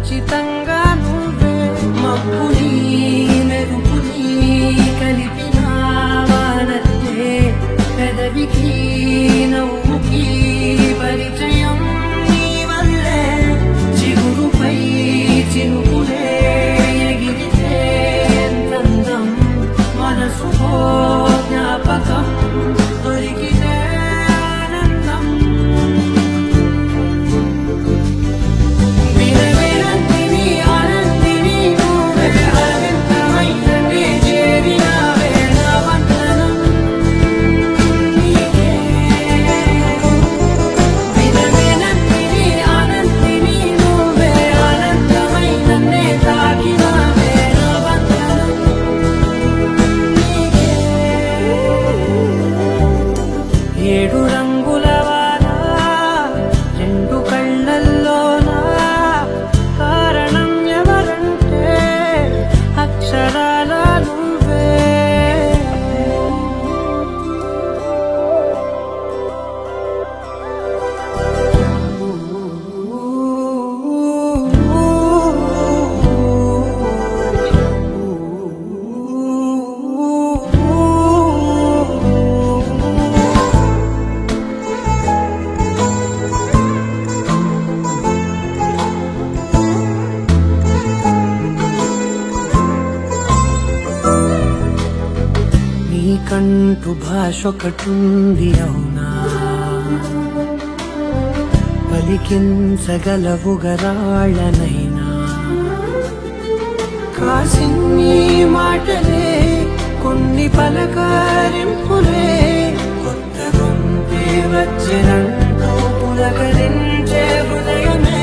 ఖచ్చితంగా నువ్వే మబ్బుని మెరుపుని కలిపిన వానల్లే పెదవికి నవ్వుకి పరిచయం నీ వల్లే చిగురుపై చినుకులే ఎగిరితే ఎంతందం మనసులో జ్ఞాపకం దొరికితే ఆనందం వినవినంతిని ఆనందిని నువ్వే అరవిందమైననే చేరినావే నా వందనం నీకే వినవినంతిని ఆనందిని నువ్వే ఆనందమైననే తాకినావే నా వందనం నీకే ఏడు రంగుల వాన రెండు కళ్ళల్లోనా కారణం ఎవరంటే అక్షరాల నువ్వే నీకంటూ భాష ఒకటుంది అవునా పలికించగలవు గరాళ్ళనైనా కాసిన్ని మాటలే కొన్ని పలకరింపులే కొత్త గొంతే వచ్చినంటూ పులకరించే హృదయమే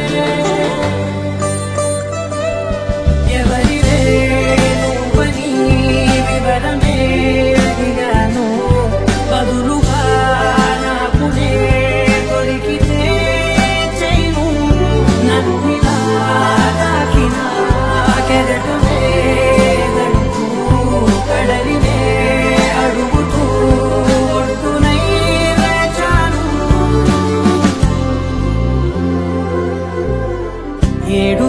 ఎవరివే నువ్వని వివరమే అడిగాను బదులుగా నాకునే దొరికితే చేయను నన్నిలా తాకిన కెరటమే గడుతూ కడలినే అడుగుతూ ఒడ్డునై వేచాను ఏడు